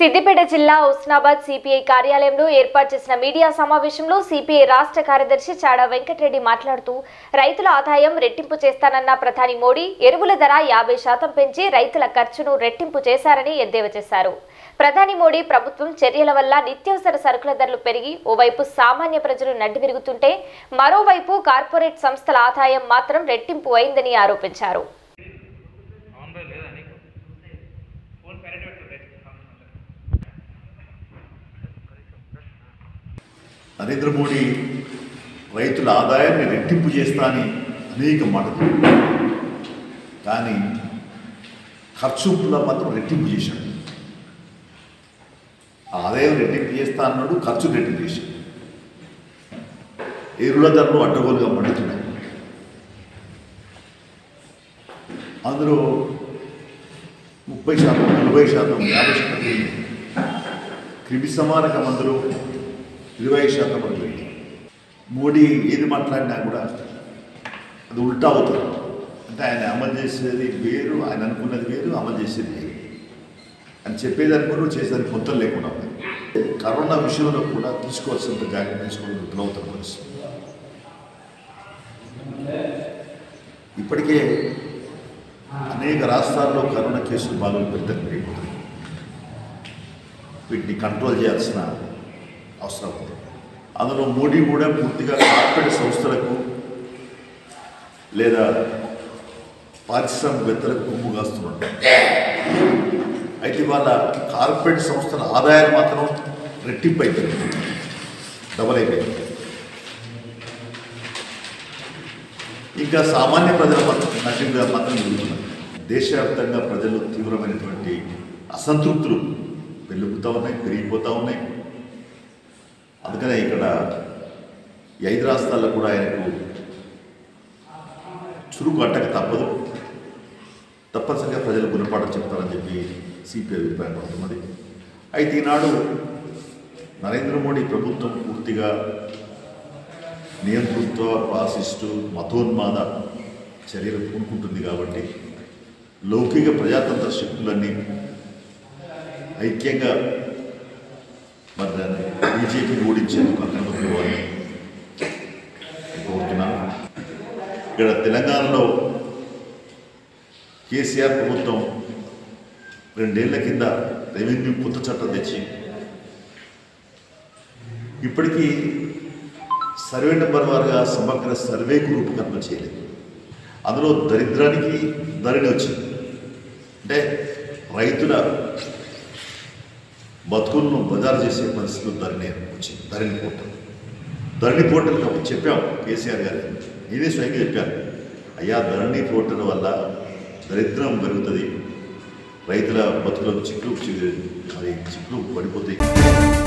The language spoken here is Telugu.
సిద్దిపేట జిల్లా ఉస్నాబాద్ సిపిఐ కార్యాలయంలో ఏర్పాటు చేసిన మీడియా సమావేశంలో సిపిఐ రాష్ట్ర కార్యదర్శి చాడా వెంకటరెడ్డి మాట్లాడుతూ రైతుల ఆదాయం రెట్టింపు చేస్తానన్న ప్రధాని మోడీ ఎరువుల ధర యాభై శాతం పెంచి రైతుల ఖర్చును రెట్టింపు చేశారని ఎద్దేవా చేశారు ప్రధాని మోడీ ప్రభుత్వం చర్యల వల్ల నిత్యావసర సరుకుల ధరలు పెరిగి ఓవైపు సామాన్య ప్రజలు నడ్డివిరుగుతుంటే మరోవైపు కార్పొరేట్ సంస్థల ఆదాయం మాత్రం రెట్టింపు అయిందని ఆరోపించారు ఆన్లైన్ లేదా నీకు ఫోన్ కరెక్ట్ పెట్టు రైట్ నరేంద్ర మోడీ రైతుల ఆదాయాన్ని రెట్టింపు చేస్తా అని అనేక మాటలు కానీ ఖర్చులో మాత్రం రెట్టింపు చేశాడు ఆదాయం రెట్టింపు చేస్తా అన్నాడు ఖర్చు రెట్టింపు చేశాడు ఎరువుల ధరలు అడ్డగోలుగా మండుతున్నాయి అందులో ముప్పై శాతం నలభై శాతం యాభై శాతం పెరిగింది. క్రిమి సమానక మందులు ఇరవై శాతం వరకు పెరిగింది. మోడీ ఏది మాట్లాడినా కూడా అది ఉల్టా అవుతుంది అంటే ఆయన అమలు చేసేది వేరు ఆయన అనుకున్నది వేరు అమలు చేసేది వేరు అని చెప్పేది అనుకుని చేసేది పొంతలు లేకుండా ఉంది కరోనా విషయంలో కూడా తీసుకోవాల్సినంత జాగ్రత్త తీసుకోవడం విఫలవుతున్న పరిస్థితి ఇప్పటికే అనేక రాష్ట్రాల్లో కరోనా కేసులు బాగా విపరీతంగా పెరిగిపోతున్నాయి వీటిని కంట్రోల్ చేయాల్సిన అవసరం ఉంది అందులో మోడీ కూడా పూర్తిగా కార్పొరేట్ సంస్థలకు లేదా పారిశ్రామికవేత్తలకు కొమ్ము కాస్తున్నాడు అయితే వాళ్ళ కార్పొరేట్ సంస్థల ఆదాయాలు మాత్రం రెట్టింపు అయిపోయింది డబల్ అయిపోయింది ఇంకా సామాన్య ప్రజల మాత్రం నటిగా మాత్రం జరుగుతున్నారు దేశవ్యాప్తంగా ప్రజలు తీవ్రమైనటువంటి అసంతృప్తులు పెళ్ళిపోతూ ఉన్నాయి పెరిగిపోతూ ఉన్నాయి అందుకనే ఇక్కడ ఈ ఐదు రాష్ట్రాల్లో కూడా ఆయనకు చురుకు అట్టక తప్పదు తప్పనిసరిగా ప్రజలు గుణపాఠం చెప్తారని చెప్పి సిపిఐ అభిప్రాయపడుతున్నది అయితే ఈనాడు నరేంద్ర మోడీ ప్రభుత్వం పూర్తిగా నియంతృత్వ ఫాసిస్టు మతోన్మాద చర్యలు పూనుకుంటుంది కాబట్టి లౌకిక ప్రజాతంత్ర శక్తులన్నీ ఐక్యంగా మరి దాన్ని బీజేపీని ఓడించేందుకు అక్కడ పోవాలని కోరుతున్నాను ఇక్కడ తెలంగాణలో కేసీఆర్ ప్రభుత్వం రెండేళ్ల కింద రెవెన్యూ కొత్త చట్టం తెచ్చి ఇప్పటికీ సర్వే నెంబర్ వారుగా సమగ్ర సర్వేకు రూపకల్పన చేయలేదు అందులో దరిద్రానికి ధరణి వచ్చింది అంటే రైతుల బతుకులను బజారు చేసే పరిస్థితులు ధరణి వచ్చింది ధరణి పోర్టల్ ధరణి పోర్టల్ కాబట్టి చెప్పాం కేసీఆర్ గారు నేనే స్వయంగా చెప్పాను అయ్యా ధరణి పోర్టల్ వల్ల దరిద్రం పెరుగుతుంది రైతుల బతుకులకు చిక్కులు చి- మరి చిక్కులు పడిపోతాయి